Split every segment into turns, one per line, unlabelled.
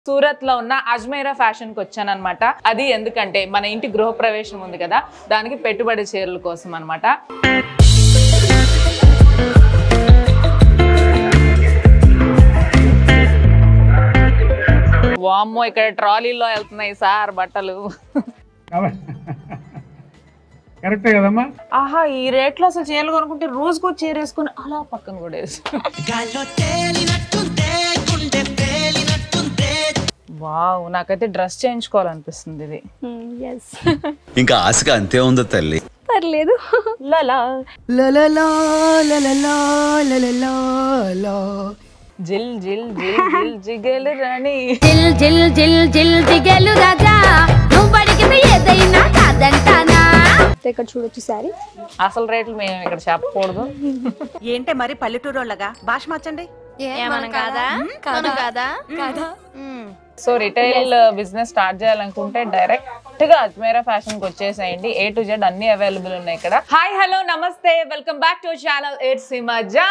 సూరత్ లో ఉన్న అజ్మేరా ఫ్యాషన్ కి వచ్చానమాట అది ఎందుకంటే మన ఇంటి గృహప్రవేశం ఉంది కదా దానికి పెట్టుబడి చీరల కోసం అన్నమాట వామ్మో ఇక్కడ ట్రాలీలో వెళ్తున్నాయి సార్ బట్టలు
కరెక్టే కదమ్మా
ఆహా ఈ రేట్లో అసలు చీరలు కొనుక్కుంటే రోజుకో చీర వేసుకుని అలా పక్కన కూడా వేసు
గాల్లో తేలినట్టుందే గుండె పేలినట్టుందే
వావ్ నాకైతే డ్రెస్ చేయించుకోవాలనిపిస్తుంది ఇది
ఎస్
ఇంకా ఆశగా అంతే ఉందో తల్లి
పర్లేదు
లలా
లలలా లలలా లలలా లా.
జిల్ జిల్ జిల్ జిల్ జిగేలు రాణి
జిల్ జిల్ జిల్ జిల్ జిగేలు రాజా నువ్వు అడిగింది ఏదైనా కాదంటానా
ఇక్కడ చూడొచ్చు సారీ
అసలు రేట్లు మేము ఇక్కడ చెప్పకూడదు
ఏంటే మరి పల్లెటూరోళ్ళగా భాష మార్చండి
ఏమన్నా కాదా కాదు కాదా కాదా
సో రిటైల్ బిజినెస్ స్టార్ట్ చేయాలనుకుంటే డైరెక్ట్ గా అజ్మేరా ఫ్యాషన్ కి వచ్చేసేయండి ఏ టు జెడ్ అన్ని అవైలబుల్ ఉన్నాయి ఇక్కడ హాయ్ హలో నమస్తే welcome back to channel it's Maza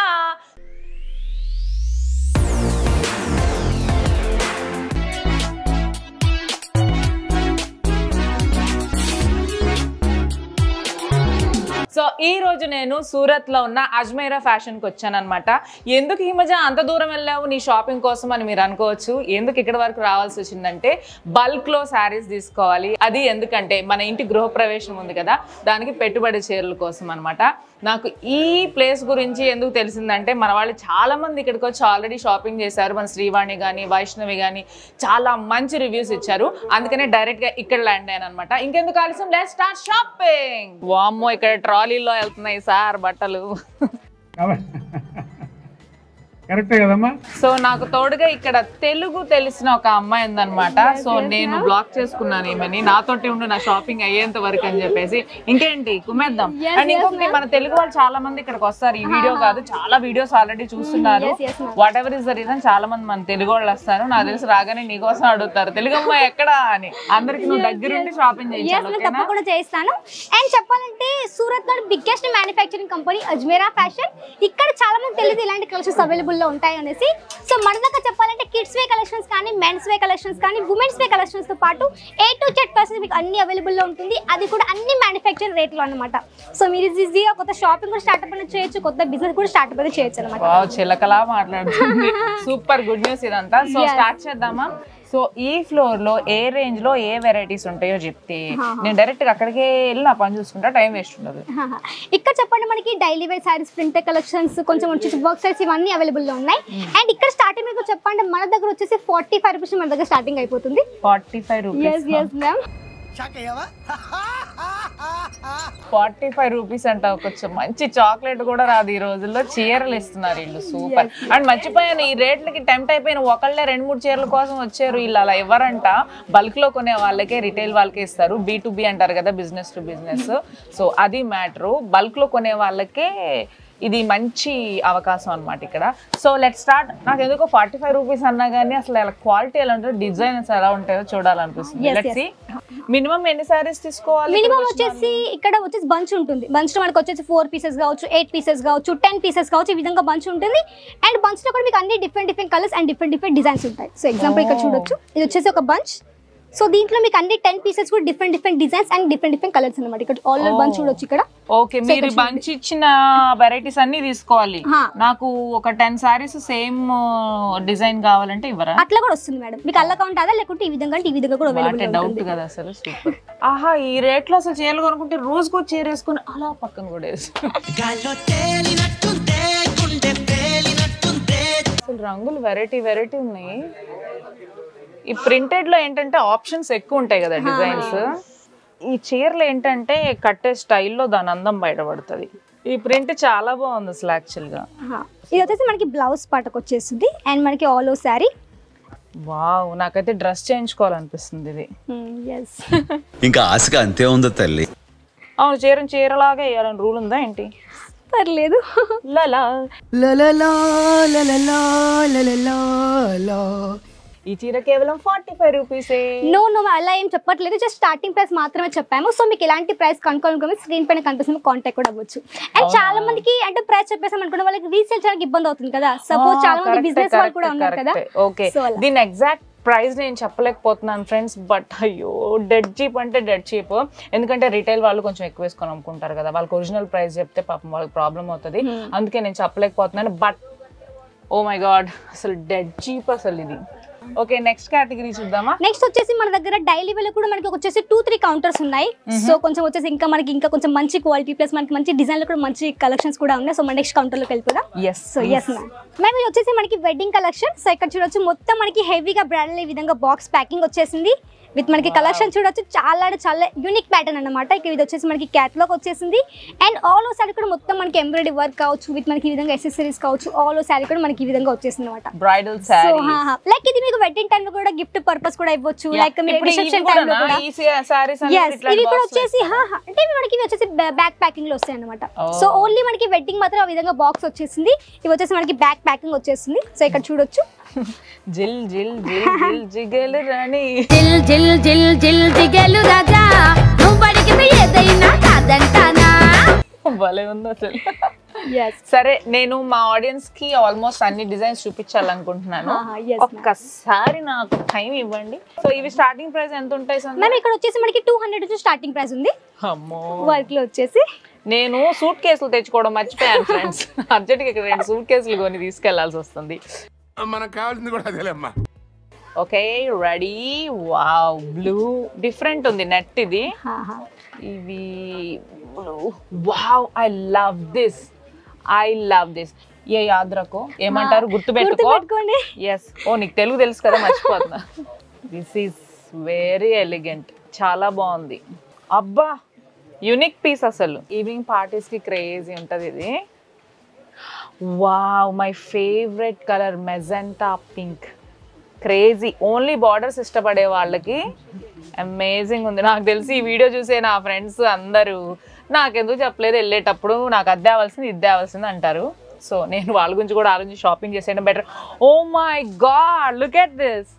so ఈ రోజు నేను సూరత్ లో ఉన్న అజ్మైరా ఫ్యాషన్ కి వచ్చానన్నమాట ఎందుకు ఈ మధ్య అంత దూరం వెళ్ళావు నీ షాపింగ్ కోసం అని మీరు అనుకోవచ్చు ఎందుకు ఇక్కడ వరకు రావాల్సి వచ్చిందంటే బల్క్ లో శారీస్ తీసుకోవాలి అది ఎందుకంటే మన ఇంటి గృహప్రవేశం ఉంది కదా దానికి పెట్టుబడి చీరల కోసం అన్నమాట నాకు ఈ ప్లేస్ గురించి ఎందుకు తెలిసిందంటే మన వాళ్ళు చాలా మంది ఇక్కడికి వచ్చి ఆల్రెడీ షాపింగ్ చేశారు మన శ్రీవాణి కానీ వైష్ణవి కానీ చాలా మంచి రివ్యూస్ ఇచ్చారు అందుకనే డైరెక్ట్ గా ఇక్కడ ల్యాండ్ అయ్యాను అనమాట ఇంకెందుకు ఆలస్యం లెట్ స్టార్ట్ షాపింగ్ వామ్మో ఇక్కడ ట్రాలీలో వెళ్తున్నాయి సార్ బట్టలు
కరెక్టే కదమ్మా
సో నాకు తోడుగా ఇక్కడ తెలుగు తెలిసిన ఒక అమ్మాయి ఉందన్నమాట సో నేను బ్లాక్ చేసుకున్నాను ఈమెని నాతోటి ఉండు నా షాపింగ్ అయ్యేంత వరకు అని చెప్పేసి ఇంకేంటి కుమేద్దాం అండ్ ఇంకొకటి మన తెలుగు వాళ్ళు చాలా మంది ఇక్కడికి వస్తారు ఈ వీడియో కాదు చాలా వీడియోస్ ఆల్రెడీ చూస్తున్నారు whatever is the reason చాలా మంది మన తెలుగు వాళ్ళు వస్తారు నాకు తెలిసి రాగానే నీకోసం అడుగుతారు తెలుగు అమ్మాయి ఎక్కడా అని అందరికి నువ్వు దగ్గరుండి షాపింగ్
ఎస్
చేయించాలి
నేను
ఓకేనా
తప్పకుండా చేయిస్తాను అండ్ చెప్పాలంటే సూరత్ లో biggest manufacturing company Ajmera fashion ఇక్కడ చాలా మంది తెలియదు ఇలాంటి కలెక్షన్స్ అవైలబుల్ లో ఉంటాయి అనేసి సో మన దగ్గర చెప్పాలంటే కిడ్స్ వే కలెక్షన్స్ కానీ మెన్స్ వే కలెక్షన్స్ కానీ ఉమెన్స్ వే కలెక్షన్స్ తో పాటు ఏ టు జెడ్ పర్సెంట్ మీకు అన్ని అవైలబుల్ లో ఉంటుంది అది కూడా అన్ని మ్యానుఫ్యాక్చరింగ్ రేట్లో అనమాట సో మీరు ఈజీగా కొత్త షాపింగ్ కూడా స్టార్ట్అప్ అనేది చేయొచ్చు కొత్త బిజినెస్ కూడా స్టార్ట్అప్ అనేది చేయొచ్చు అనమాట
వావ్ చిలకలా మాట్లాడుతుంది సూపర్ గుడ్ న్యూస్ ఇదంతా సో
Yes.
స్టార్ట్ చేద్దామా సో ఈ ఫ్లోర్ లో ఏ రేంజ్ లో ఏ వెరైటీస్ ఉంటాయో చెప్తే నేను డైరెక్ట్ గా అక్కడికే వెళ్ళి నా పని చూసుకుంటా టైం వేస్ట్ ఉండదు
ఆహా. ఇక్కడ చెప్పండి మనకి daily wear saris printed collections కొంచెం వచ్చేసి వర్క్ సైడ్స్ ఇవన్నీ అవైలబుల్ లో ఉన్నాయి అండ్ ఇక్కడ స్టార్టింగ్ మీకు చెప్పండి మన దగ్గర వచ్చేసి ఫార్టీ ఫైవ్ రూపీస్ మన దగ్గర స్టార్టింగ్ అయిపోతుంది
forty five
yes
rupees
yes ma'am
shock అయ్యావా
ఫార్టీ ఫైవ్ రూపీస్ అంట ఒక చ- మంచి చాక్లెట్ కూడా రాదు ఈ రోజుల్లో చీరలు ఇస్తున్నారు వీళ్ళు సూపర్ అండ్ మర్చిపోయాను ఈ రేట్లకి టెంప్ట్ అయిపోయిన ఒకళ్ళే రెండు మూడు చీరల కోసం వచ్చారు వీళ్ళు అలా ఎవరంట బల్క్ లో కొనే వాళ్ళకే రిటైల్ వాళ్ళకే ఇస్తారు బి టు బి అంటారు కదా బిజినెస్ టు బిజినెస్ సో అది మ్యాటరు బల్క్ లో కొనే వాళ్ళకే ఇది మంచి అవకాశం అన్నమాట ఇక్కడ సో లెట్ స్టార్ట్ నాకు ఎందుకో ఫార్టీ ఫైవ్ రూపీస్ అన్నా కానీ అసలు ఎలా క్వాలిటీ ఎలా ఉంటుంది డిజైన్స్ ఎలా ఉంటాయో చూడాలనిపిస్తుంది
Yes,
లెట్స్ మినిమం ఎన్ని సారీస్ తీసుకోవాలి
మినిమం
ఇక్కడికి వచ్చిన
వచ్చేసి ఇక్కడ వచ్చేసి బంచ్ ఉంటుంది బంచ్ లో మనకు వచ్చేసి ఫోర్ పీసెస్ కావచ్చు ఎయిట్ పీసెస్ కావచ్చు టెన్ పీసెస్ కావచ్చు ఈ విధంగా బంచ్ ఉంటుంది అండ్ బంచ్ లో కూడా మీకు అన్ని different different colours and different different designs ఉంటాయి సో ఎగ్జాంపుల్ ఇక్కడ చూడొచ్చు ఇది వచ్చేసి ఒక బంచ్ సో దీంట్లో మీకు అన్ని టెన్ పీసెస్ కూడా different different designs and different different colours అనమాట ఇక్కడ ఆల్ బంచ్ చూడొచ్చు ఇక్కడ
ఓకే మీరు బంచ్ ఇచ్చిన వెరైటీస్ అన్ని తీసుకోవాలి
హా.
నాకు ఒక టెన్ సారీస్ సేమ్ డిజైన్ కావాలంటే ఇవ్వరా
అట్లా కూడా వస్తుంది మేడం మీకు అల్ల కౌంట్ అదా లేకుంటే ఈ విధంగా అంటే ఈ విధంగా కూడా
వాటే
అవైలబుల్
డౌట్
ఉంటుంది
కదా అసలు సూపర్ ఆహా ఈ రేట్ లో అసలు చీరలు కొనుక్కుంటే రోజుకో చీర వేసుకుని అలా పక్కన కూడా వేసు
గాల్లో తేలినట్టుందే గుండె పేలినట్టుందే
అసలు రంగులు వెరైటీ వెరైటీ ఉన్నాయి ఈ ప్రింటెడ్ లో ఏంటంటే ఆప్షన్స్ ఎక్కువ ఉంటాయి కదా డిజైన్స్ ఈ చీరలు ఏంటంటే కట్టే స్టైల్లో దాని అందం బయటపడుతుంది ఈ ప్రింట్ చాలా బాగుంది అసలు యాక్చువల్ గా
ఆహా. ఇది వచ్చేసి మనకి బ్లౌజ్ పాటకు వచ్చేస్తుంది అండ్ మనకి ఆల్ ఓ శారీ
వావ్ నాకైతే డ్రెస్ చేయించుకోవాలనిపిస్తుంది ఇది
ఎస్
ఇంకా ఆశగా అంతే ఉందో తల్లి
అవును చీరను చీరలాగా వేయాలని రూల్ ఉందా ఏంటి
పర్లేదు
లలా
లలలా లలలా లలలా లా.
ఈ చీర కేవలం ఫార్టీ ఫైవ్ రూపీసే
నో నో అలా ఏం చెప్పట్లేదు జస్ట్ స్టార్టింగ్ ప్రైస్ మాత్రమే చెప్పాము సో మీకు ఎలాంటి ప్రైస్ కనుక్కోవాలి స్క్రీన్ పైన కనిపిస్తుంది కాంటాక్ట్ కూడా అవ్వచ్చు అండ్ చాలా మందికి అంటే ప్రైస్ చెప్పేసాం అనుకున్న వాళ్ళకి రీసేల్ చేయడానికి ఇబ్బంది అవుతుంది కదా సపోజ్ చాలా మంది బిజినెస్ వాళ్ళు కూడా ఉన్నారు కదా
ఓకే
So అలా.
దీని ఎగ్జాక్ట్ ప్రైస్ నేను చెప్పలేకపోతున్నాను ఫ్రెండ్స్ బట్ అయ్యో డెడ్ చీప్ అంటే డెడ్ చీప్ ఎందుకంటే రిటైల్ వాళ్ళు కొంచెం ఎక్కువ వేసుకొని అమ్ముకుంటారు కదా వాళ్ళకి ఒరిజినల్ ప్రైస్ చెప్తే పాపం వాళ్ళకి ప్రాబ్లం అవుతుంది అందుకే నేను చెప్పలేకపోతున్నాను బట్ ఓ మై గాడ్ అసలు డెడ్ చీప్ అసలు ఇది ఓకే నెక్స్ట్ కేటగిరీ చూద్దామా
నెక్స్ట్ వచ్చేసి మన దగ్గర డైలీ వేలో కూడా మనకి వచ్చేసి టూ త్రీ కౌంటర్స్ ఉన్నాయి సో కొంచెం వచ్చేసి ఇంకా మనకి ఇంకా కొంచెం మంచి క్వాలిటీ ప్లస్ మనకి మంచి డిజైన్లు కూడా మంచి కలెక్షన్స్ కూడా ఉన్నాయి సో మన నెక్స్ట్ కౌంటర్లోకి వెళ్ళిపోదాం
yes
so yes ma'am ma'am ఇది వచ్చేసి మనకి వెడ్డింగ్ కలెక్షన్ సో ఇక్కడ చూడొచ్చు మొత్తం మనకి హెవీగా బ్రాండ్ ఈ విధంగా బాక్స్ ప్యాకింగ్ వచ్చేసింది విత్ మనకి కలెక్షన్ చూడొచ్చు చాలా అంటే చాలా యూనిక్ ప్యాటర్న్ అనమాట ఇక ఇది వచ్చేసి మనకి క్యాటలాగ్ వచ్చేసింది అండ్ ఆల్ ఓ సారీ కూడా మొత్తం మనకి ఎంబ్రాయిడరీ వర్క్ కావచ్చు విత్ మనకి ఈ విధంగా ఎసెసరీస్ కావచ్చు ఆల్ ఓ సారీ కూడా మనకి ఈ విధంగా వచ్చేసింది అనమాట
బ్రైడల్
సో
శారీ
లైక్ ఇది మీకు వెడ్డింగ్ టైం లో కూడా గిఫ్ట్ పర్పస్ కూడా ఇవ్వచ్చు లైక్ మీరు
ఇప్పుడు ఇవి
రిసెప్షన్ టైం లో
కూడానా?
కూడా
ఈ శారీస్
Yes, ఇవి కూడా వచ్చేసి హా, హా. అంటే ఇవి మనకి ఇవి వచ్చేసి బ్యాక్ ప్యాకింగ్ లో వస్తాయి అనమాట
Oh.
సో ఓన్లీ మనకి వెడ్డింగ్ మాత్రం ఆ విధంగా బాక్స్ వచ్చేసింది ఇవి వచ్చేసి మనకి బ్యాక్ ప్యాకింగ్ వచ్చేసింది సో ఇక్కడ చూడొచ్చు
జిల్ జిల్ జిల్ జిల్ జిగేల్ రాణి
జిల్ జిల్ జిల్ జిల్ దిగలు రాజా నువ్వు అడిగింది ఏదైనా కాదంటానా
భలే ఉంది అసలు
ఎస్
సరే నేను మా ఆడియన్స్ కి ఆల్మోస్ట్ అన్ని డిజైన్స్ చూపించాలనుకుంటున్నాను
ఆహా, yes, ma'am.
ఒక్కసారి నాకు టైం ఇవ్వండి సో ఇవి స్టార్టింగ్ ప్రైస్ ఎంత ఉంటాయి సంధ్య?
మ్యామ్ ఇక్కడ వచ్చేసి మనకి టూ హండ్రెడ్ నుంచి స్టార్టింగ్ ప్రైస్ ఉంది
అమ్మో
వర్క్ లో వచ్చేసి
నేను సూట్ కేసులు తెచ్చుకోవడం మర్చిపోయాను ఫ్రెండ్స్ అర్జెంట్గా ఇక్కడ రెండు సూట్ కేసులు కొని తీసుకెళ్లాల్సి వస్తుంది
మనకు కావాల్సింది కూడా అదేలేమ్మా
okay ready wow blue different ఉంది నెట్ ఇది
ఆహా.
ఇవి blue wow I love this I love this ఏ యాద్రకో ఏమంటారు గుర్తుపెట్టుకో
గుర్తుపెట్టుకోండి
ఎస్ ఓ నీకు తెలుగు తెలుసు కదా మర్చిపోతున్నా దిస్ ఈస్ వెరీ ఎలిగెంట్ చాలా బాగుంది అబ్బా యూనిక్ పీస్ అసలు ఈవినింగ్ పార్టీస్కి క్రేజీ ఉంటుంది ఇది wow my favourite colour magenta pink crazy only borders ఇష్టపడే వాళ్ళకి అమేజింగ్ ఉంది నాకు తెలిసి ఈ వీడియో చూసే నా ఫ్రెండ్స్ అందరూ నాకెందుకు చెప్పలేదు వెళ్ళేటప్పుడు నాకు అది తేవాల్సింది ఇది తేవాల్సింది అంటారు సో నేను వాళ్ళ గురించి కూడా ఆలోచించి షాపింగ్ చేసేయడం better oh my god look at this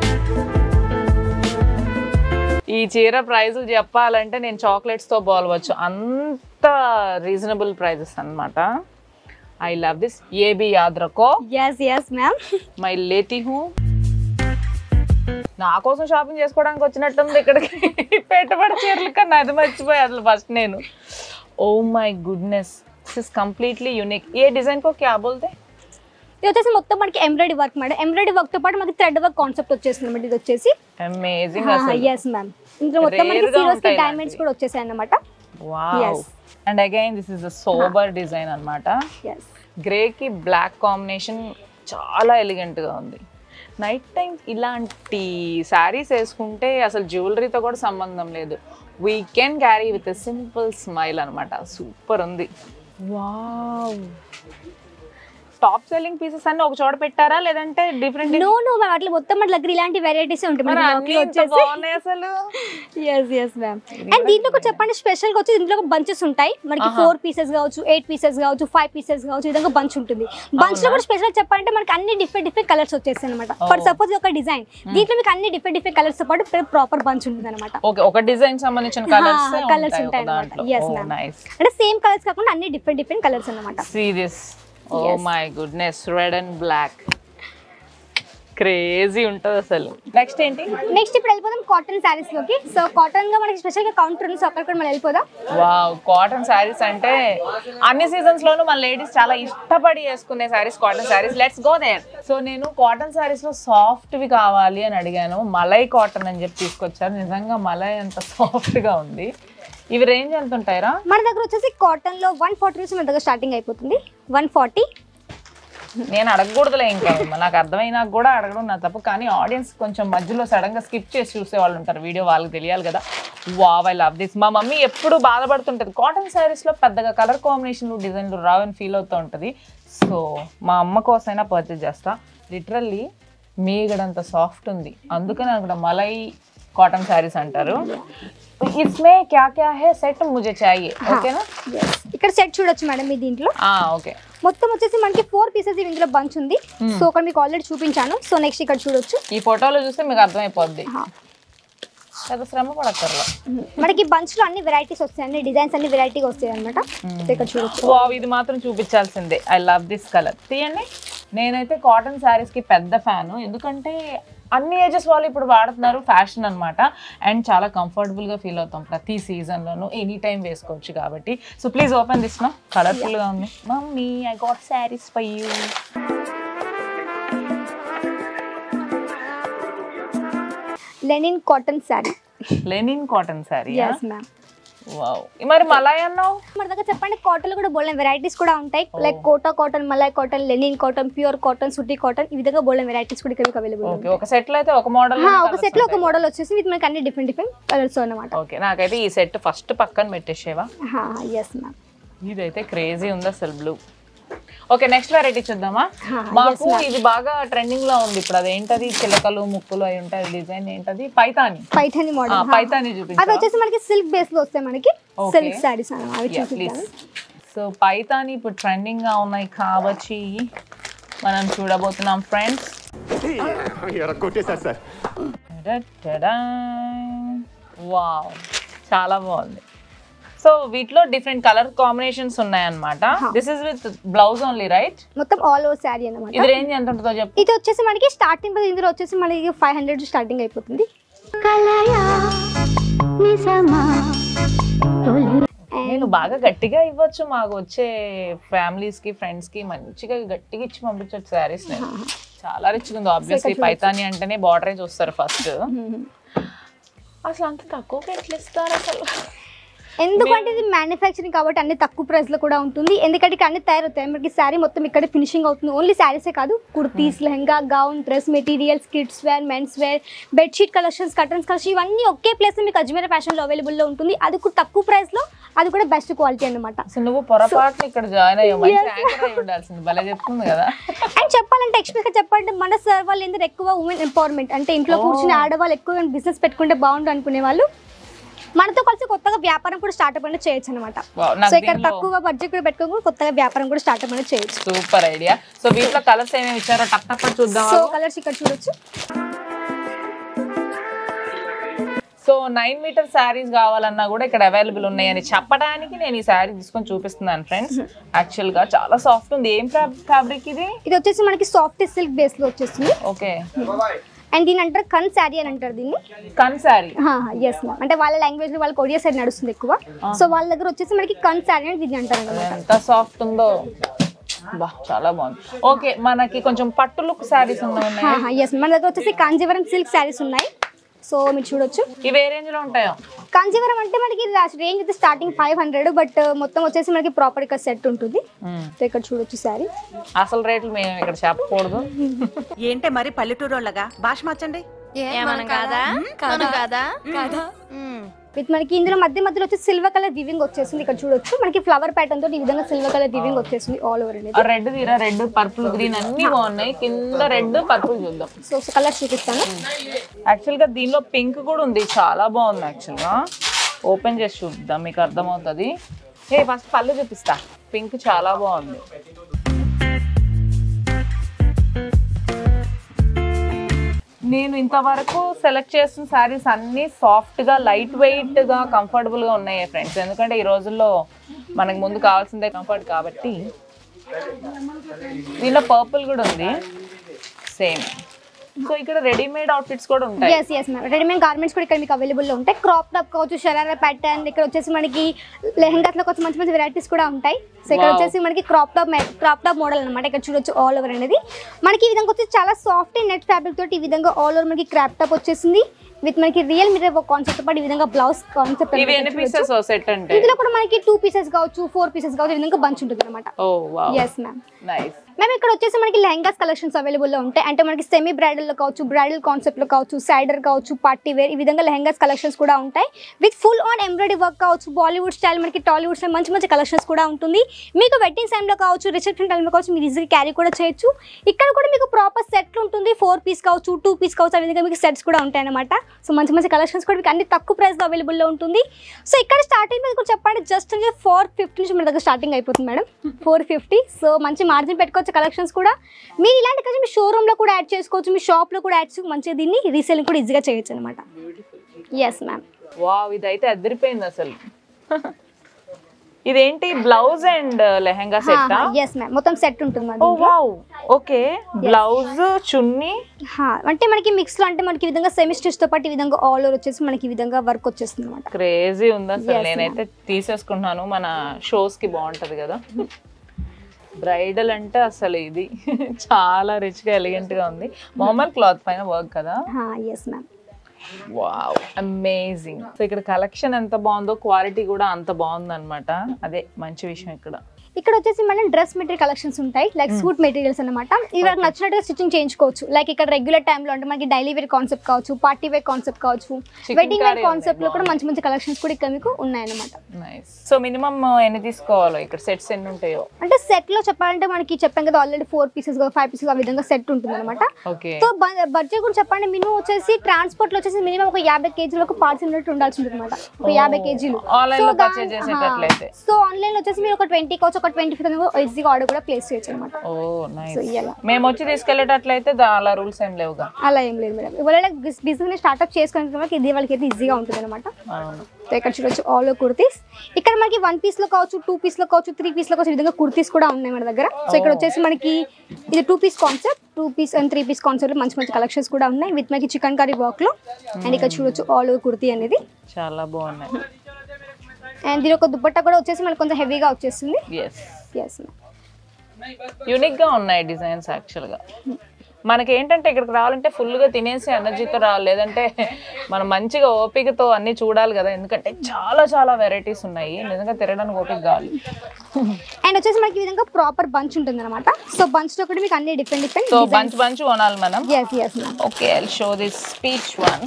ఈ చీర ప్రైజులు చెప్పాలంటే నేను చాక్లెట్స్తో పోలవచ్చు అంత రీజనబుల్ ప్రైజెస్ అన్నమాట ఐ లవ్ దిస్ ఏ బి యాద్ రకో
ఎస్ ఎస్ మ్యామ్
మై లేతి హూ నా కోసం షాపింగ్ చేసుకోవడానికి వచ్చినట్టుంది ఇక్కడికి పెట్టుబడి చీరలు కన్నా అది మర్చిపోయి అసలు ఫస్ట్ నేను oh my goodness this is completely unique ఏ డిజైన్ కో క్యా బోల్తే
ఇది వచ్చేసి మొత్తం మనకి embroidery work madam embroidery work తో పాటు మనకి థ్రెడ్ వర్క్ కాన్సెప్ట్ వచ్చేసింది అన్నమాట ఇది వచ్చేసి
అమేజింగ్ అసలు
ఎస్ మ్యామ్ ఇందులో మొత్తం మనకి
Rare గా
సీరోస్
ఉంటాయి
డైమండ్స్
ఇలాంటివి.
కూడా వచ్చేసాయి అన్నమాట
wow
Yes.
And again this is the sober design అన్నమాట
ఎస్
గ్రేకి బ్లాక్ కాంబినేషన్ చాలా ఎలిగెంట్గా ఉంది నైట్ టైం ఇలాంటి శారీస్ వేసుకుంటే అసలు జ్యువెలరీతో కూడా సంబంధం లేదు we can carry with simple smile అనమాట సూపర్ ఉంది వావ్ టాప్ సెల్లింగ్ పీసెస్ అన్ని ఒక చోట పెట్టారా లేదంటే డిఫరెంట్
నో నో మ్యామ్ అట్లా మొత్తం మన దగ్గర ఇలాంటి వెరైటీస్ ఉంటాయి
మరి
మన
అన్ని
work లో
ఇంత
వచ్చేసి
బాగున్నాయి అసలు
ఎస్ ఎస్ మ్యామ్ అండ్ దీంట్లో కూడా చెప్పండి స్పెషల్ గా వచ్చి దీంట్లో బంచెస్ ఉంటాయి మనకి ఫోర్ పీసెస్ కావచ్చు ఎయిట్ పీసెస్ కావచ్చు ఫైవ్ పీసెస్ కావచ్చు ఈ విధంగా బంచ్ ఉంటుంది బంచ్ లో కూడా స్పెషల్ చెప్పాలంటే మనకి అన్ని డిఫరెంట్ డిఫరెంట్ కలర్స్ వచ్చేస్తాయి అనమాట ఫర్ సపోజ్ ఒక డిజైన్ దీంట్లో మీకు అన్ని డిఫరెంట్ డిఫరెంట్ కలర్స్ తో పాటు ప్రాపర్ బంచ్ ఉంటుంది అనమాట
ఓకే ఒక డిజైన్ సంబంధించిన కలర్స్
కలర్స్ ఉంటాయి అనమాట
దాంట్లో
ఎస్ మ్యామ్
నైస్
అంటే సేమ్ కలర్స్ కాకుండా అన్ని డిఫరెంట్ డిఫరెంట్ కలర్స్ అనమాట
See this. Oh
Yes.
my goodness, red and black. Crazy ఉంటుంది అసలు నెక్స్ట్ ఏంటి
నెక్స్ట్ ఇప్పుడు వెళ్ళిపోదాం కాటన్ శారీస్ లోకి సో కాటన్ గా మనకి స్పెషల్ గా కౌంటర్ ఉంది సో అక్కడ కూడా మనం వెళ్ళిపోదాం
వావ్ కాటన్ శారీస్ అంటే అన్ని సీజన్స్ లోనూ మన లేడీస్ చాలా ఇష్టపడి వేసుకునే saris cotton saris let's go there so నేను కాటన్ శారీస్ లో సాఫ్ట్ వి కావాలి అని అడిగాను మలై కాటన్ అని చెప్పి తీసుకొచ్చారు నిజంగా మలై అంత సాఫ్ట్ గా ఉంది ఇవి రేంజ్ ఎంత ఉంటాయిరా
మన దగ్గర వచ్చేసి కాటన్ లో వన్ ఫార్టీ రూపీస్ మన దగ్గర స్టార్టింగ్ అయిపోతుంది వన్ ఫార్టీ
నేను అడగకూడదులే ఇంకా నాకు అర్థమైనా కూడా అడగడం నా తప్పు కానీ ఆడియన్స్ కొంచెం మధ్యలో సడన్ గా స్కిప్ చేసి చూసే వాళ్ళు ఉంటారు వీడియో వాళ్ళకి తెలియాలి కదా వావ్ ఐ లవ్ దిస్ మా మమ్మీ ఎప్పుడు బాధపడుతుంటది కాటన్ శారీస్ లో పెద్దగా కలర్ కాంబినేషన్లు డిజైన్లు రావని ఫీల్ అవుతూ ఉంటది సో మా అమ్మ కోసమైనా పర్చేస్ చేస్తా లిటరల్లీ మీగడంత సాఫ్ట్ ఉంది అందుకని అక్కడ మలై కాటన్ శారీస్ అంటారు ఇస్మే క్యా క్యా హే సెట్ ముజే చాయే ఓకేనా
ఇక్కడ సెట్ చూడొచ్చు మేడం మీ దీంట్లో
ఓకే
మొత్తం వచ్చేసి మనకి ఫోర్ పీసెస్ ఇందులో బంచ్ ఉంది సో అక్కడ మీకు ఆల్రెడీ చూపించాను సో నెక్స్ట్ ఇక్కడ చూడొచ్చు
ఈ ఫోటోలో చూస్తే మీకు అర్థమైపోద్ది పెద్ద శ్రమ పడక్కర్లా
మనకి బంచ్ లో అన్ని వెరైటీస్ వస్తాయి అన్ని డిజైన్స్ అన్ని వెరైటీగా వస్తాయి అనమాట సో ఇక్కడ చూడొచ్చు
వావ్ ఇది మాత్రం చూపించాల్సిందే ఐ లవ్ దిస్ కలర్ తీయండి నేనైతే కాటన్ శారీస్ కి పెద్ద ఫ్యాను ఎందుకంటే అన్ని ఏజెస్ వాళ్ళు ఇప్పుడు వాడుతున్నారు ఫ్యాషన్ అన్నమాట అండ్ చాలా కంఫర్టబుల్గా ఫీల్ అవుతాం ప్రతి సీజన్లోనూ ఎనీ టైం వేసుకోవచ్చు కాబట్టి సో ప్లీజ్ ఓపెన్ దిస్ కలర్ఫుల్గా ఉంది mummy I got saris for you
linen cotton sari
linen cotton sari
yes ma'am
wow మరి మలాయ్ అన్నావు
మన దగ్గర చెప్పండి కాటన్ కూడా బోల్డెన్ వెరైటీస్ కూడా ఉంటాయి like Kota cotton malai cotton linen cotton pure cotton సుట్టి కాటన్ ఈ విధంగా బోల్డెన్ వెరైటీస్ కూడా ఇక్కడ అవైలబుల్
ఓకే ఒక సెట్ లో అయితే ఒక మోడల్
ఒక సెట్ లో ఒక మోడల్ వచ్చేసి విత్ మనకి అన్ని డిఫరెంట్ డిఫరెంట్ కలర్స్ అన్నమాట
ఓకే నాకైతే ఈ సెట్ ఫస్ట్ పక్కన పెట్టేసేవా
ఎస్ మ్యామ్
ఇదైతే క్రేజీ ఉంది అసలు బ్లూ ఓకే నెక్స్ట్ వెరైటీ చూద్దామా
హా,
మాకు ఇది బాగా ట్రెండింగ్ లో ఉంది ఇప్పుడు అదేంటది చిలకలు ముక్కులు అయి ఉంటాయి డిజైన్ ఏంటది పైతాని
పైథాని
ఆ,
మోడల్
పైతాని
అవి
చూపించు
వచ్చేసి మనకి సిల్క్ బేస్ లో వస్తాయి మనకి
Okay.
సిల్క్ శారీస్ అన్నమాట అవి
ప్లీజ్
చూపిస్తాను
సో పైతాని ఇప్పుడు ట్రెండింగ్ గా ఉన్నాయి కాబట్టి మనం చూడబోతున్నాం ఫ్రెండ్స్
కొట్టేశారు సార్
వావ్ చాలా బాగుంది సో వీటిలో డిఫరెంట్ కలర్ కాంబినేషన్స్ ఉన్నాయన్నమాట this is with blouse only right
మొత్తం ఆల్ ఓవర్ శారీ అన్నమాట
ఇది రేంజ్ ఎంత ఉంటుందో చెప్పు
ఇది వచ్చేసి మనకి స్టార్టింగ్ ఇందులో వచ్చేసి మనకి ఫైవ్ హండ్రెడ్ స్టార్టింగ్ అయిపోతుంది
నేను బాగా గట్టిగా ఇవ్వచ్చు మాకు వచ్చే ఫ్యామిలీస్ కి ఫ్రెండ్స్ కి మంచిగా గట్టిగా ఇచ్చి పంపించచ్చు శారీస్ నేను చాలా రిచ్గా ఉంది ఆబ్వియస్లీ పైతాని అంటేనే బార్డరే చూస్తారు ఫస్ట్ అసలు అంత తక్కువకి ఎట్లా ఇస్తారు అసలు
ఎందుకంటే ఇది మ్యానుఫ్యాక్చరింగ్ కాబట్టి అన్ని తక్కువ ప్రైస్ లో కూడా ఉంటుంది ఎందుకంటే ఇక్కడ అన్ని తయారవుతాయి మనకి శారీ మొత్తం ఇక్కడ ఫినిషింగ్ అవుతుంది ఓన్లీ శారీసే కాదు kurtis lehenga gown dress materials kids wear men's wear bedsheet collections curtains collection ఇవన్నీ ఒకే ప్లేస్ మీకు అజ్మీర్ ఫ్యాషన్ లో అవైలబుల్ లో ఉంటుంది అది కూడా తక్కువ ప్రైస్ లో అది కూడా బెస్ట్ క్వాలిటీ అన్నమాట
అసలు నువ్వు పొరపాటున ఇక్కడ జాయిన్ అయ్యావు మంచి యాంకర్ అయి ఉండాల్సింది భలే చెప్తుంది కదా
అండ్ చెప్పాలంటే ఎక్స్ప్రెస్ గా చెప్పాలంటే మన సార్ వాళ్ళు ఏంటంటే ఎక్కువ ఉమెన్ ఎంపవర్మెంట్ అంటే ఇంట్లో కూర్చుని ఆడవాళ్ళు ఎక్కువ బిజినెస్ పెట్టుకుంటే బాగుండు అనుకునే వాళ్ళు మనతో కలిసి కొత్తగా వ్యాపారం కూడా స్టార్ట్అప్ అనేది చేయొచ్చు అనమాట
Wow,
సో
నాకు
ఇక్కడ
దీనిలో-
తక్కువ బడ్జెట్ కూడా పెట్టుకొని కూడా కొత్తగా వ్యాపారం కూడా స్టార్ట్అప్ అనేది చేయొచ్చు
సూపర్ ఐడియా సో వీటిలో కలర్స్ ఏమేమి ఇచ్చారో టక్ టక్ చూద్దాం
సో కలర్స్ ఇక్కడ చూడొచ్చు
సో నైన్ మీటర్ శారీస్ కావాలన్నా కూడా ఇక్కడ అవైలబుల్ ఉన్నాయని చెప్పడానికి నేను ఈ శారీ తీసుకొని చూపిస్తున్నాను ఫ్రెండ్స్ యాక్చువల్ గా చాలా సాఫ్ట్ ఉంది ఏం ఫ్యాబ్రిక్ ఇది
ఇది వచ్చేసి మనకి సాఫ్ట్ సిల్క్ బేస్ లో వచ్చేస్తుంది
ఓకే
అండ్ దీని అంటారు కన్ శారీ అని అంటారు దీన్ని
కన్ శారీ
ఎస్ మ్యామ్ అంటే వాళ్ళ లాంగ్వేజ్ లో వాళ్ళ కొరియా సైడ్ నడుస్తుంది ఎక్కువ సో వాళ్ళ దగ్గర వచ్చేసి మనకి కన్ శారీ అని దీన్ని అంటారు అన్నమాట
ఎంత సాఫ్ట్ ఉందో బా చాలా బాగుంది ఓకే మనకి కొంచెం పట్టు లుక్ శారీస్ ఉన్నాయి
ఎస్ మన దగ్గర వచ్చేసి కాంజీవరం సిల్క్ శారీస్ ఉన్నాయి సో మీరు చూడొచ్చు
ఇవి ఏ రేంజ్ లో ఉంటాయో
కాంజీవరం అంటే మనకి రేంజ్ అయితే స్టార్టింగ్ ఫైవ్ హండ్రెడ్ బట్ మొత్తం వచ్చేసి మనకి ప్రాపర్ ఇక్కడ సెట్ ఉంటుంది
మ్మ్.
సో ఇక్కడ చూడొచ్చు శారీ
అసలు రేట్లు మేము ఇక్కడ చెప్పకూడదు
ఏంటే మరి పల్లెటూరోళ్ళగా భాష మార్చండి
విత్ మనకి ఇందులో మధ్య మధ్యలో వచ్చి సిల్వర్ కలర్ వివింగ్ వచ్చేసింది ఇక్కడ చూడొచ్చు మనకి ఫ్లవర్ ప్యాటర్న్ తోటి ఈ విధంగా సిల్వర్ కలర్ వివింగ్ వచ్చేసింది ఆల్ ఓవర్ అనేది
ఆ రెడ్ తీరా రెడ్ పర్పుల్ గ్రీన్ అన్ని బాగున్నాయి కింద రెడ్ పర్పుల్ చూద్దాం
సో కలర్ చూపిస్తాను
యాక్చువల్గా దీనిలో పింక్ కూడా ఉంది చాలా బాగుంది యాక్చువల్గా ఓపెన్ చేసి చూద్దాం మీకు అర్థమవుతుంది ఏ ఫస్ట్ పళ్ళు చూపిస్తా పింక్ చాలా బాగుంది నేను ఇంతవరకు సెలెక్ట్ చేసిన శారీస్ అన్నీ సాఫ్ట్గా లైట్ వెయిట్గా కంఫర్టబుల్గా ఉన్నాయి ఫ్రెండ్స్ ఎందుకంటే ఈ రోజుల్లో మనకు ముందు కావాల్సిందే కంఫర్ట్ కాబట్టి దీనిలో పర్పుల్ కూడా ఉంది సేమ్ సో ఇక్కడ రెడీమేడ్ అవుట్ఫిట్స్ కూడా ఉంటాయి
yes yes ma'am readymade garments కూడా ఇక్కడ మీకు అవైలబుల్ లో ఉంటాయి క్రాప్ టాప్ కావచ్చు షరారా ప్యాటర్న్ ఇక్కడ వచ్చేసి మనకి లెహంగాస్ లో కొంచెం మంచి మంచి వెరైటీస్ కూడా ఉంటాయి సో ఇక్కడ
Wow.
వచ్చేసి మనకి crop top crop top model అనమాట ఇక్కడ చూడొచ్చు ఆల్ ఓవర్ అనేది మనకి ఈ విధంగా వచ్చేసి చాలా సాఫ్ట్ నెట్ ఫ్యాబ్రిక్ తోటి ఈ విధంగా ఆల్ ఓవర్ మనకి క్రాప్ టాప్ వచ్చేసింది విత్ మనకి రియల్ మిర్రర్ కాన్సెప్ట్ పాటు ఈ విధంగా బ్లౌజ్ కాన్సెప్ట్
ఇవి ఎన్ని పీసెస్ సెట్ అంటే
ఇందులో కూడా మనకి టూ పీసెస్ కావచ్చు ఫోర్ పీసెస్ కావచ్చు ఈ విధంగా బంచ్ ఉంటుంది అనమాట
oh wow
yes ma'am
nice
మేము ఇక్కడ వచ్చేసి మనకి లెహంగాస్ కలెక్షన్స్ అవైలబుల్ లో ఉంటాయి అంటే మనకి సెమీ బ్రైడల్ లో కావచ్చు బ్రైడల్ కాన్సెప్ట్ లో కావచ్చు సైడర్ కావచ్చు పార్టీ వేర్ ఈ విధంగా లెహంగాస్ కలెక్షన్స్ కూడా ఉంటాయి with full on embroidery work కావచ్చు బాలీవుడ్ స్టైల్ మనకి టాలీవుడ్ స్టైల్ మంచి మంచి కలెక్షన్స్ కూడా ఉంటుంది మీకు వెడ్డింగ్ టైంలో కావచ్చు రిసెప్షన్ టైంలో కావచ్చు మీరు ఈజీగా క్యారీ కూడా చేయొచ్చు ఇక్కడ కూడా మీకు ప్రాపర్ సెట్ ఉంటుంది ఫోర్ పీస్ కావచ్చు టూ పీస్ కావచ్చు ఆ విధంగా మీకు సెట్స్ కూడా ఉంటాయి అనమాట సో మంచి మంచి కలెక్షన్స్ కూడా మీకు అన్ని తక్కువ ప్రైస్లో అవైలబుల్లో ఉంటుంది సో ఇక్కడ స్టార్టింగ్ మీద కూడా చెప్పండి జస్ట్ ఫోర్ ఫిఫ్టీ నుంచి మన దగ్గర స్టార్టింగ్ అయిపోతుంది మేడం ఫోర్ ఫిఫ్టీ సో మంచి మార్జిన్ పెట్టుకోవచ్చు కలెక్షన్స్ కూడా మీరు ఇలాంటి కలిసి మీ షోరూంలో కూడా యాడ్ చేసుకోవచ్చు మీ షాప్లో కూడా యాడ్ చేసుకోవచ్చు మంచిగా దీన్ని రీసేలింగ్ కూడా ఈజీగా చేయొచ్చు అనమాట ఎస్ మ్యామ్
వావ్ ఇదైతే అదిరిపోయింది అసలు ఇదేంటి blouse and lehenga set
yes ma'am మొత్తం సెట్ ఉంటుంది
ఓ
మాది
వావ్ ఓకే బ్లౌజ్ చున్నీ
హా, అంటే మనకి మిక్స్ లో అంటే మనకి ఈ విధంగా సెమీ స్టిచ్ తో పాటు ఈ విధంగా ఆల్ ఓవర్ వచ్చేసి మనకి ఈ విధంగా వర్క్ వచ్చేస్తుంది అనమాట
క్రేజీ ఉంది అసలు
Yes,
నేనైతే తీసేసుకుంటున్నాను మన షోస్ కి బాగుంటది కదా బ్రైడల్ అంటే అసలు ఇది చాలా రిచ్ గా ఎలిగెంట్ గా ఉంది మామూలు క్లాత్ పైన వర్క్ కదా
yes ma'am
wow amazing so ఇక్కడ కలెక్షన్ ఎంత బాగుందో క్వాలిటీ కూడా అంత బాగుంది అనమాట అదే మంచి విషయం ఇక్కడ
ఇక్కడ వచ్చేసి మనం డ్రెస్ మెటీరియల్ కలెక్షన్స్ ఉంటాయి లైక్ సూట్ మెటీరియల్స్ అనమాట ఇవి మనకు నచ్చినట్టుగా స్టిచ్చింగ్ చేయించుకోవచ్చు లైక్ ఇక్కడ రెగ్యులర్ టైంలో అంటే మనకి డైలీ వేర్ కాన్సెప్ట్ కావచ్చు పార్టీ వేర్ కాన్సెప్ట్ కావచ్చు
Chicken
wedding wear
curry
concept లో
ఉంది,
కూడా మంచి మంచి కలెక్షన్స్ కూడా ఇక్కడ మీకు ఉన్నాయన్నమాట
నైస్ సో మినిమం ఎన్ని తీసుకోవాలో ఇక్కడ సెట్స్ ఎన్ని ఉంటాయో
అంటే సెట్ లో చెప్పాలంటే మనకి చెప్పాం కదా already four pieces five pieces ఆ విధంగా సెట్ ఉంటుంది అనమాట
ఓకే
సో బడ్జెట్ కూడా చెప్పండి మినిమం వచ్చేసి ట్రాన్స్పోర్ట్ లో వచ్చేసి మినిమం ఒక యాభై కేజీలు ఒక పార్సల్ ఉన్నట్టు ఉండాల్సి ఉంటుంది అనమాట ఒక యాభై కేజీలు
Online లో purchase చేసేటట్లయితే.
సో ఆన్లైన్ లో వచ్చేసి మీరు ఒక ట్వంటీ కావచ్చు ఒక ట్వంటీ ఫిఫ్త్ ఈజీగా ఆర్డర్ కూడా ప్లేస్ చేయొచ్చు అనమాట
ఓ నైస్
సో ఇలా
మేము వచ్చి తీసుకెళ్లేటట్లయితే దా- అలా రూల్స్ ఏం లేవుగా
అలా ఏం లేదు మేడం ఇవాళ బిజినెస్ స్టార్ట్అప్ చేసుకునే వాళ్ళకి ఇది వాళ్ళకి అయితే ఈజీగా ఉంటుంది అనమాట
అవును
సో ఇక్కడ చూడొచ్చు ఆల్ కుర్తీస్ ఇక్కడ మనకి వన్ పీస్ లో కావచ్చు టూ పీస్ లో కావచ్చు త్రీ పీస్ లో కావచ్చు ఈ విధంగా కుర్తీస్ కూడా ఉన్నాయి మన దగ్గర సో ఇక్కడ వచ్చేసి మనకి ఇది two piece concept two piece and three piece concept మంచి మంచి కలెక్షన్స్ కూడా ఉన్నాయి విత్ మనకి చికెన్ కర్రీ వర్క్ లో అండ్ ఇక్కడ చూడొచ్చు ఆల్ ఓవర్ కుర్తీ అనేది
చాలా బాగున్నాయి
అండ్ దీని ఒక దుపట్టా కూడా వచ్చేసి మనకి కొంచెం హెవీగా వచ్చేస్తుంది
ఎస్
ఎస్
యూనిక్ గా ఉన్నాయి డిజైన్స్ యాక్చువల్ గా మనకి ఏంటంటే ఇక్కడికి రావాలంటే ఫుల్ గా తినేసి ఎనర్జీతో రావాలి లేదంటే మనం మంచిగా ఓపికతో అన్ని చూడాలి కదా ఎందుకంటే చాలా చాలా వెరైటీస్ ఉన్నాయి నిజంగా తిరగడానికి ఓపిక కావాలి
అండ్ వచ్చేసి మనకి ఈ విధంగా ప్రాపర్ బంచ్ ఉంటుంది అనమాట సో బంచ్ లో కూడా మీకు అన్ని different different
so bunch bunch కొనాలి మనం
yes yes ma'am
okay I show this speech one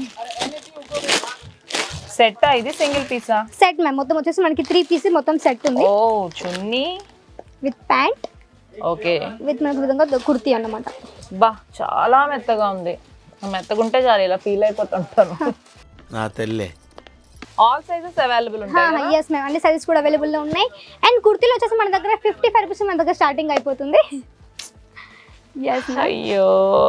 set ఇది సింగిల్ పీసా
సెట్ మ్యామ్ మొత్తం వచ్చేసి మనకి త్రీ పీస్ మొత్తం సెట్ ఉంది
oh chunni
with pant
okay
with మనకి ఈ విధంగా కుర్తీ అన్నమాట
బా చాలా మెత్తగా ఉంది మెత్తగుంటే చాలు ఇలా ఫీల్ అయిపోతుంటాను
నా తెల్లే
ఆల్ సైజెస్ అవైలబుల్ ఉంటాయి
ఎస్ మ్యామ్ అన్ని సైజెస్ కూడా అవైలబుల్ లో ఉన్నాయి అండ్ కుర్తీలో వచ్చేసి మన దగ్గర ఫిఫ్టీ ఫైవ్ రూపీస్ మన దగ్గర స్టార్టింగ్ అయిపోతుంది ఎస్
అయ్యో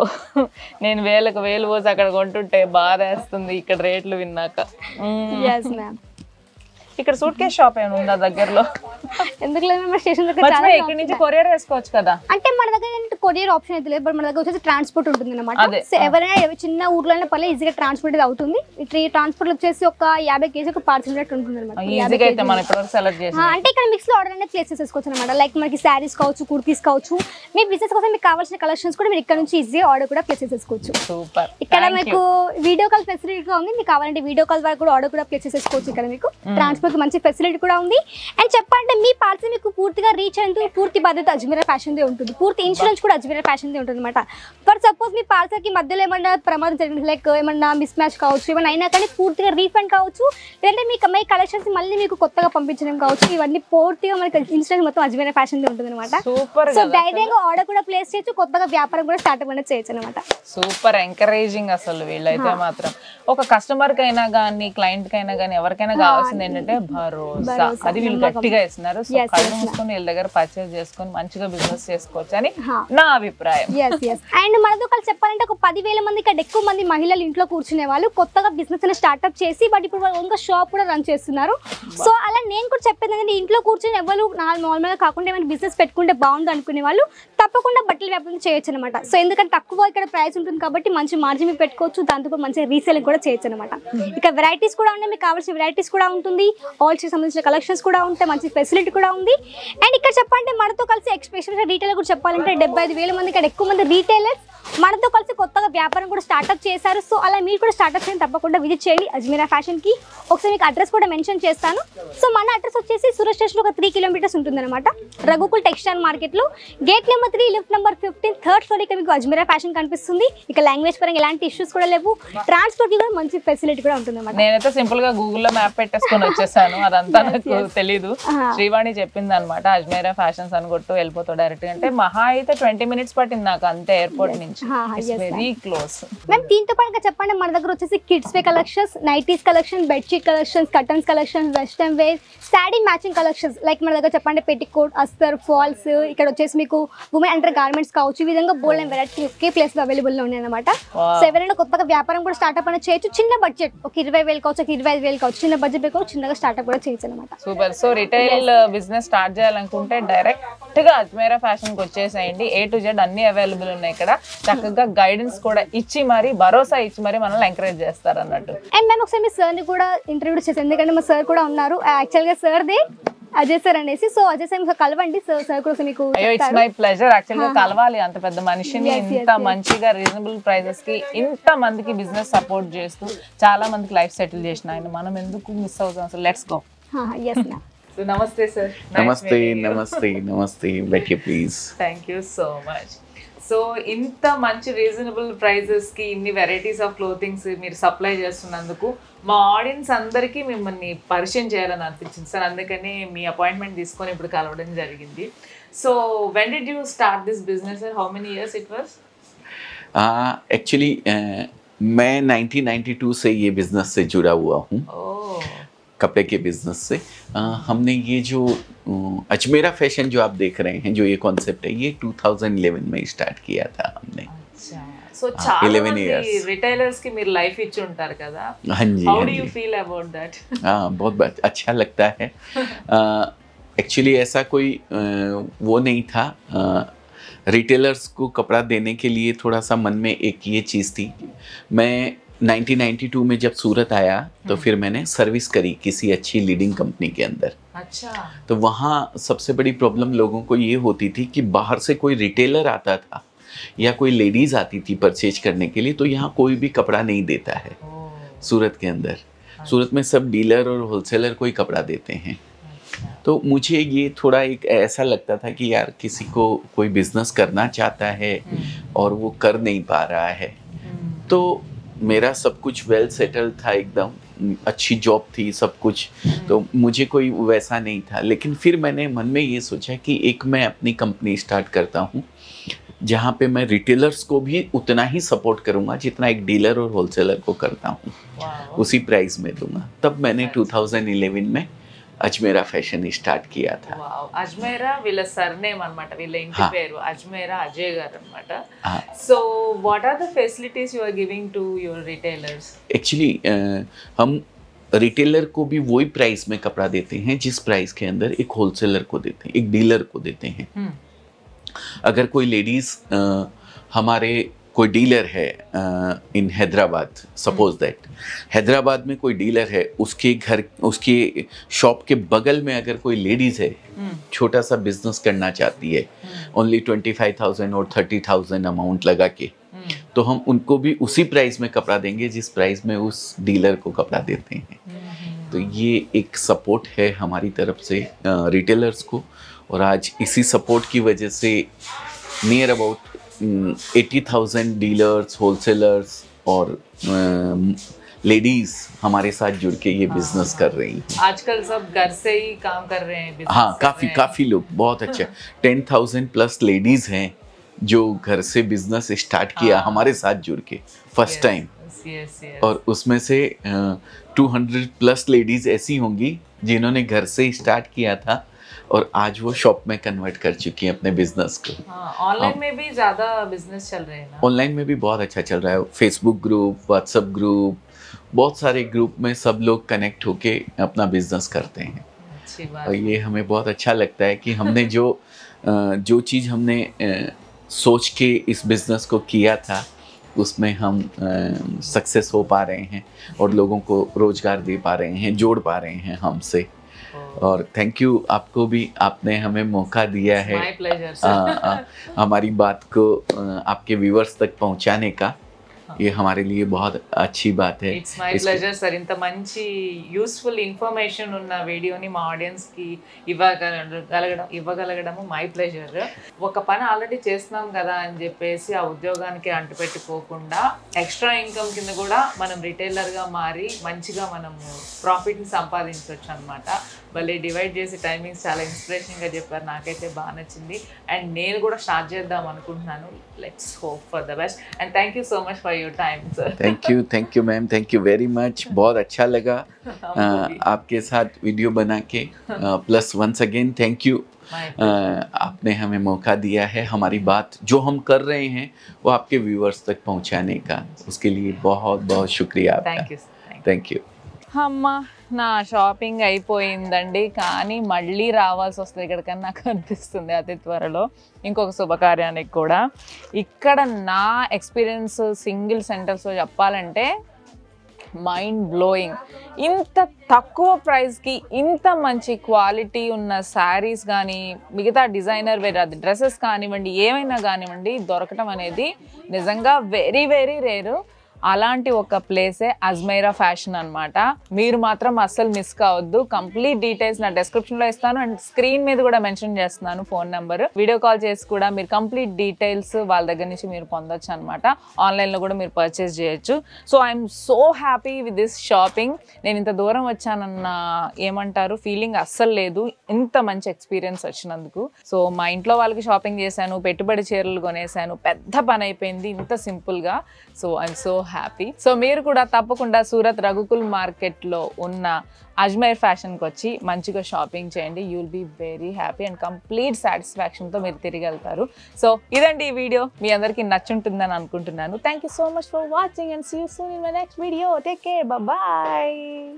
నేను వేలకు వేలు పోసి అక్కడ కొంటుంటే బాధ వేస్తుంది ఇక్కడ రేట్లు విన్నాక మ్మ్.
ఎస్ మ్యామ్
ఇక్కడ సూట్ కేస్ షాప్ ఏమైనా ఉందా దగ్గరలో
ఎందుకు లేదు మన స్టేషన్ దగ్గర చాలా
మర్చిపోయి ఇక్కడి నుంచి కొరియర్ వేసుకోవచ్చు కదా
అంటే మన దగ్గర ఏంటంటే కొరియర్ ఆప్షన్ అయితే లేదు బట్ మన దగ్గర వచ్చేసి ట్రాన్స్పోర్ట్ ఉంటుంది అనమాట
అదే.
సో ఎవరైనా ఎవ- చిన్న ఊర్లో అయినా పర్లేదు ఈజీగా ట్రాన్స్పోర్ట్ అయితే అవుతుంది ఈ ట్రాన్స్పోర్ట్ వచ్చేసి ఒక యాభై కేజీ ఒక పార్సల్ ఉన్నట్టు ఉంటుంది అనమాట
ఈజీగా అయితే మనం ఇప్పటివరకు సెలెక్ట్ చేసి
అంటే ఇక్కడ మిక్స్ లో ఆర్డర్ అనేది ప్లేస్ చేసేసుకోవచ్చు అనమాట లైక్ మనకి శారీస్ కావచ్చు కుర్తీస్ కావచ్చు మీ బిజినెస్ కోసం మీకు కావాల్సిన కలెక్షన్స్ కూడా మీరు ఇక్కడ నుంచి ఈజీగా ఆర్డర్ కూడా ప్లేస్ చేసేసుకోవచ్చు
సూపర్
ఇక్కడ మీకు వీడియో కాల్ ఫెసిలిటీ కూడా ఉంది మీకు కావాలంటే వీడియో కాల్ ద్వారా కూడా ఆర్డర్ కూడా ప్లేస్ చేసేసుకోవచ్చు ఇక్కడ మీకు ట్రాన్స్పోర్ట్ మంచి ఫెసిలిటీ కూడా ఉంది అండ్ చెప్పాలంటే మీ పార్సల్ మీకు పూర్తిగా రీచ్ అయ్యేందుకు పూర్తి బాధ్యత అజ్మీరా ఫ్యాషన్ దే ఉంటుంది పూర్తి ఇన్సూరెన్స్ కూడా అజ్మీరా ఫ్యాషన్ దే ఉంటుంది అనమాట ఫర్ సపోజ్ మీ పార్సల్ కి మధ్యలో ఏమన్నా ప్రమాదం జరిగింది లైక్ ఏమన్నా మిస్ మ్యాచ్ కావచ్చు ఏమన్నా అయినా కానీ పూర్తిగా రీఫండ్ కావచ్చు లేదంటే మీకు మీ కలెక్షన్స్ మళ్ళీ మీకు కొత్తగా పంపించడం కావచ్చు ఇవన్నీ పూర్తిగా మనకి ఇన్సూరెన్స్ మొత్తం అజ్మీరా ఫ్యాషన్ దే ఉంటుంది అనమాట
సూపర్
సో ధైర్యంగా ఆర్డర్ కూడా ప్లేస్ చేయొచ్చు కొత్తగా వ్యాపారం కూడా స్టార్ట్ అనేది చేయొచ్చు అనమాట
సూపర్ ఎంకరేజింగ్ అసలు వీళ్ళైతే మాత్రం ఒక కస్టమర్ కైనా కానీ క్లయింట్ కైనా కానీ ఎవరికైనా కావాల్సింది ఏంటంటే భరోసా అది వీళ్ళు గట్టిగా ఇస్తున్నారు సో
Yes,
కళ్ళు
yes,
మూసుకొని వీళ్ళ దగ్గర పర్చేస్ చేసుకొని మంచిగా బిజినెస్ చేసుకోవచ్చు అని
హా.
నా అభిప్రాయం
ఎస్ ఎస్ అండ్ మనతో కలిసి చెప్పాలంటే ఒక పదివేల మంది కంటే ఎక్కువ మంది మహిళలు ఇంట్లో కూర్చునే వాళ్ళు కొత్తగా బిజినెస్ అనేది స్టార్ట్అప్ చేసి బట్ ఇప్పుడు వాళ్ళు ఇంకా షాప్ కూడా రన్ చేస్తున్నారు సో అలా నేను కూడా చెప్పేది ఏంటంటే ఇంట్లో కూర్చొని ఎవరు నార్మల్గా కాకుండా ఏమైనా బిజినెస్ పెట్టుకుంటే బాగుంది అనుకునే వాళ్ళు తప్పకుండా బట్టల వ్యాపారం చేయొచ్చు అనమాట సో ఎందుకంటే తక్కువ ఇక్కడ ప్రైస్ ఉంటుంది కాబట్టి మంచి మార్జిన్ మీకు పెట్టుకోవచ్చు దాంతో మంచి రీసేలింగ్ కూడా చేయొచ్చు అనమాట ఇక వెరైటీస్ కూడా ఉన్నాయి మీకు కావాల్సిన వెరైటీస్ కూడా ఉంటుంది ఆల్సీ సంబంధించిన కలెక్షన్స్ కూడా ఉంటాయి మంచి ఫెసిలిటీ కూడా ఉంది అండ్ ఇక్కడ చెప్పాలంటే మనతో కలిసి ఎక్స్పెషల్ రీటైలర్ కూడా చెప్పాలంటే డెబ్బై ఐదు వేల మంది ఇక్కడ ఎక్కువ మంది రీటైలర్స్ మనతో కలిసి కొత్తగా వ్యాపారం కూడా స్టార్ట్అప్ చేశారు సో అలా మీరు కూడా స్టార్ట్అప్ చేయండి తప్పకుండా విజిట్ చేయండి అజ్మీరా ఫ్యాషన్ కి ఒకసారి మీకు అడ్రస్ కూడా మెన్షన్ చేస్తాను సో మన అడ్రస్ వచ్చేసి సూరత్ స్టేషన్ ఒక త్రీ కిలోమీటర్స్ ఉంటుంది అనమాట రఘుకుల్ టెక్స్టైల్ మార్కెట్ లో gate number three lift number fifteen third floor ఇక్కడ మీకు అజ్మీరా ఫ్యాషన్ కనిపిస్తుంది ఇక లాంగ్వేజ్ పరంగా ఎలాంటి ఇష్యూస్ కూడా లేవు ట్రాన్స్పోర్ట్ కూడా మంచి ఫెసిలిటీ కూడా ఉంటుంది అనమాట
నేనైతే సింపుల్ గా గూగుల్లో మ్యాప్ పెట్టేసుకొని వచ్చేసాను అదంతా నాకు తెలీదు
ఆహా.
శ్రీవాణి చెప్పింది అనమాట అజ్మేరా ఫ్యాషన్స్ అని కొట్టు వెళ్ళిపోతావు డైరెక్ట్ అంటే మహా అయితే ట్వంటీ మినిట్స్ పట్టింది నాకు అంతే ఎయిర్పోర్ట్ నుంచి
ఆహా, yes,
వెరీ క్లోజ్
మ్యామ్ దీంతో పాటుగా చెప్పండి మన దగ్గర వచ్చేసి kids wear collections nighties collection bedsheet collections curtains collection western wear sari matching collections like మన దగ్గర చెప్పండి పెట్టికోట్ అస్తర్ ఫాల్స్ ఇక్కడ వచ్చేసి మీకు ఉమెన్ అండర్ గార్మెంట్స్ కావచ్చు ఈ విధంగా బోల్డ్ అండ్ వెరైటీ ఒకే ప్లేస్ లో అవైలబుల్ లో ఉన్నాయి అనమాట
Wow.
సో ఎవరైనా కొత్తగా వ్యాపారం కూడా స్టార్ట్అప్ అనేది చేయొచ్చు చిన్న బడ్జెట్ ఒక ఇరవై వేలు కావచ్చు ఒక ఇరవై ఐదు వేలు కావచ్చు చిన్న బడ్జెట్ కావచ్చు చిన్నగా స్టార్ట్అప్ కూడా చేయొచ్చు అనమాట
super so retail business start చేయాలనుకుంటే డైరెక్ట్ గా అజ్మేరా ఫ్యాషన్ కి వచ్చేసేయండి ఏ టు జెడ్ అన్ని అవైలబుల్ ఉన్నాయి ఇక్కడ చక్కగా గైడెన్స్ కూడా ఇచ్చి మరి భరోసా ఇచ్చి మరి మనల్ని ఎంకరేజ్ చేస్తారు అన్నట్టు
అండ్ మేము ఒకసారి మీ సార్ని కూడా ఇంటర్వ్యూ చేసాం ఎందుకంటే మా సార్ కూడా ఉన్నారు యాక్చువల్గా సార్ది అజయ్ సార్ అనేసి సో అజయ్ సార్ మీకు కలవండి సార్ సార్ కూడా మీకు
అయ్యో ఇట్స్
చెప్తారు.
మై ప్లెజర్ యాక్చువల్ గా కలవాలి అంత పెద్ద మనిషిని
Yes, yes,
ఇంత
yes.
మంచిగా రీజనబుల్ ప్రైజెస్ కి ఇంత మందికి బిజినెస్ సపోర్ట్ చేస్తూ చాలా మందికి లైఫ్ సెటిల్ చేసిన ఆయన మనం ఎందుకు మిస్ అవుతాం అసలు let's go
yes ma'am
so నమస్తే సార్
नमस्ते नमस्ते नमस्ते बैठिए please
thank you so much so ఇంత మంచి రీజనబుల్ ప్రైజెస్ కి ఇన్ని వెరైటీస్ ఆఫ్ క్లోతింగ్స్ మీరు సప్లై చేస్తున్నందుకు మా ఆడియన్స్ అందరికీ మిమ్మల్ని పరిచయం చేయాలని అనిపించింది సార్ అందుకని మీ అపాయింట్మెంట్ తీసుకొని ఇప్పుడు కలవడం జరిగింది so when did you start this business how many years it was
actually मैं 1992 से ये बिजनेस से जुड़ा हुआ हूँ
ఓ
कपड़े के बिजनेस से अ, हमने ये जो अ, अजमेरा फैशन जो आप देख रहे हैं जो ये कॉन्सेप्ट है ये 2011 में स्टार्ट किया था हमने
సో చాలా
11
మంది
years.
రిటైలర్స్ కి మీరు లైఫ్ ఇచ్చి ఉంటారు కదా
हाँ जी
హౌ
हाँ
డు
जी
యూ ఫీల్ అబౌట్ దట్
हाँ बहुत बात अच्छा लगता है एक्चुअली ऐसा कोई अ, वो नहीं था रिटेलर्स को कपड़ा देने के लिए थोड़ा सा मन में एक ये चीज़ थी मैं 1992 में जब सूरत आया तो फिर मैंने सर्विस करी किसी अच्छी लीडिंग कंपनी के अंदर
అచ్చా
तो वहाँ सबसे बड़ी प्रॉब्लम लोगों को ये होती थी कि बाहर से कोई रिटेलर आता था या कोई लेडीज़ आती थी परचेज करने के लिए तो यहाँ कोई भी कपड़ा नहीं देता है सूरत के अंदर सूरत में सब डीलर और होलसेलर कोई कपड़ा देते हैं तो मुझे ये थोड़ा एक ऐसा लगता था कि यार किसी को कोई बिजनेस करना चाहता है और वो कर नहीं पा रहा है तो मेरा सब कुछ वेल सेटल था एकदम अच्छी जॉब थी सब कुछ तो मुझे कोई वैसा नहीं था लेकिन फिर मैंने मन में ये सोचा कि एक मैं अपनी कंपनी स्टार्ट करता हूँ जहाँ पे मैं रिटेलर्स को भी उतना ही सपोर्ट करूँगा जितना एक डीलर और होलसेलर को करता हूँ उसी प्राइस में दूंगा तब मैंने 2011 में अजमेरा फैशन स्टार्ट किया था
వావ్ అజ్మేరా వీళ్ళ సర్నేమ్ అన్నమాట వీళ్ళ ఇంటి
హా.
పేరు అజ్మేరా అజయ్ గారు అన్నమాట
हाँ
so what are the facilities you are giving to your retailers
actually हम रिटेलर को भी वही प्राइस में कपड़ा देते हैं जिस प्राइस के अंदर एक होलसेलर को देते हैं एक डीलर को देते हैं अगर कोई लेडीज हमारे कोई डीलर है in Hyderabad suppose that Hyderabad में कोई डीलर है उसके घर उसके शॉप के बगल में अगर कोई लेडीज है छोटा सा बिजनेस करना चाहती है ओनली ट्वेंटी फाइव थाउजेंड और थर्टी थाउजेंड अमाउंट लगा के तो हम उनको भी उसी प्राइस में कपड़ा देंगे जिस प्राइस में उस डीलर को कपड़ा देते हैं तो ये एक सपोर्ट है हमारी तरफ से रिटेलर्स को और आज इसी सपोर्ट की वजह से near about eighty thousand dealers wholesalers और लेडीज हमारे साथ जुड़ के ये बिजनेस कर रही हैं
आजकल सब घर से ही काम कर रहे हैं business
हाँ
कर
काफ़ी
रहे हैं।
काफ़ी लोग बहुत अच्छा टेन थाउजेंड प्लस लेडीज हैं जो घर से बिजनेस स्टार्ट किया
हाँ।
हमारे साथ जुड़ के first
Yes,
time
yes, yes, yes.
और उसमें से टू हंड्रेड प्लस लेडीज ऐसी होंगी जिन्होंने घर से स्टार्ट किया था और आज वो शॉप में कन्वर्ट कर चुकी हैं अपने बिजनेस को
हाँ ऑनलाइन में भी ज्यादा बिजनेस चल रहे हैं ना
ऑनलाइन में भी बहुत अच्छा चल रहा है फेसबुक ग्रुप व्हाट्सएप ग्रुप बहुत सारे ग्रुप में सब लोग कनेक्ट होके अपना बिजनेस करते हैं
अच्छी बात
और ये हमें बहुत अच्छा लगता है कि हमने जो अ, जो चीज़ हमने अ, सोच के इस बिज़नेस को किया था उसमें हम सक्सेस हो पा रहे हैं और लोगों को रोज़गार दे पा रहे हैं जोड़ पा रहे हैं हमसे और थैंक यू आपको भी आपने हमें मौका दिया है
माय प्लेजर
अ, अ, हमारी बात को अ, आपके व्यूवर्स तक पहुंचाने का ये हमारे लिए बहुत अच्छी बात है
ఇట్స్ మై
इसके-
ప్లెజర్ సార్ ఇంత మంచి యూస్ఫుల్ ఇన్ఫర్మేషన్ ఉన్న వీడియోని మా ఆడియన్స్ కి ఇవ్వగలగడం ఇవ్వగలగడము మై ప్లెజర్ ఒక పని ఆల్రెడీ చేస్తున్నాం కదా అని చెప్పేసి ఆ ఉద్యోగానికి అంటుపెట్టుకోకుండా ఎక్స్ట్రా ఇన్కమ్ కింద కూడా మనం రిటైలర్ గా మారి మంచిగా మనము ప్రాఫిట్ ని సంపాదించవచ్చు అనమాట భలే డివైడ్ చేసి టైమింగ్స్ చాలా ఇన్స్పిరేషన్ గా చెప్పారు నాకైతే బాగా నచ్చింది అండ్ నేను కూడా స్టార్ట్ చేద్దాం అనుకుంటున్నాను let's hope for the best and thank you so much for your time sir
thank you thank you ma'am thank you very much बहुत अच्छा लगा अ, आपके साथ वीडियो बना के plus once again thank you आपने हमें मौका दिया है हमारी बात जो हम कर रहे हैं वो आपके व्यूअर्स तक पहुंचाने का उसके लिए बहुत बहुत शुक्रिया
థ్యాంక్
आपका
యూ
थैंक यू
అమ్మ నా షాపింగ్ అయిపోయిందండి కానీ మళ్ళీ రావాల్సి వస్తుంది ఇక్కడికని నాకు అనిపిస్తుంది అతి త్వరలో ఇంకొక శుభకార్యానికి కూడా ఇక్కడ నా ఎక్స్పీరియన్స్ సింగిల్ సెంటర్స్లో చెప్పాలంటే మైండ్ బ్లోయింగ్ ఇంత తక్కువ ప్రైస్కి ఇంత మంచి క్వాలిటీ ఉన్న శారీస్ కానీ మిగతా డిజైనర్ వేర్ అది డ్రెస్సెస్ కానివ్వండి ఏమైనా కానివ్వండి దొరకటం అనేది నిజంగా వెరీ వెరీ రేరు అలాంటి ఒక ప్లేసే అజ్మైరా ఫ్యాషన్ అన్నమాట మీరు మాత్రం అస్సలు మిస్ కావద్దు కంప్లీట్ డీటెయిల్స్ నా description లో ఇస్తాను అండ్ స్క్రీన్ మీద కూడా మెన్షన్ చేస్తున్నాను ఫోన్ నెంబర్ వీడియో కాల్ చేసి కూడా మీరు కంప్లీట్ డీటెయిల్స్ వాళ్ళ దగ్గర నుంచి మీరు పొందొచ్చు అనమాట ఆన్లైన్లో కూడా మీరు పర్చేస్ చేయొచ్చు so I'm so happy with this shopping నేను ఇంత దూరం వచ్చానన్న ఏమంటారు ఫీలింగ్ అస్సలు లేదు ఇంత మంచి ఎక్స్పీరియన్స్ వచ్చినందుకు సో మా ఇంట్లో వాళ్ళకి షాపింగ్ చేశాను పెట్టుబడి చీరలు కొనేసాను పెద్ద పని అయిపోయింది ఇంత సింపుల్గా so I'm so happy so మీరు కూడా తప్పకుండా సూరత్ రఘుకుల్ మార్కెట్లో ఉన్న అజ్మైర్ ఫ్యాషన్కి వచ్చి మంచిగా షాపింగ్ చేయండి you will be very happy and complete సాటిస్ఫాక్షన్తో మీరు తిరిగి వెళ్తారు సో ఇదండి ఈ వీడియో మీ అందరికీ నచ్చుంటుందని అనుకుంటున్నాను thank you so much for watching and see you soon in my next video take care bye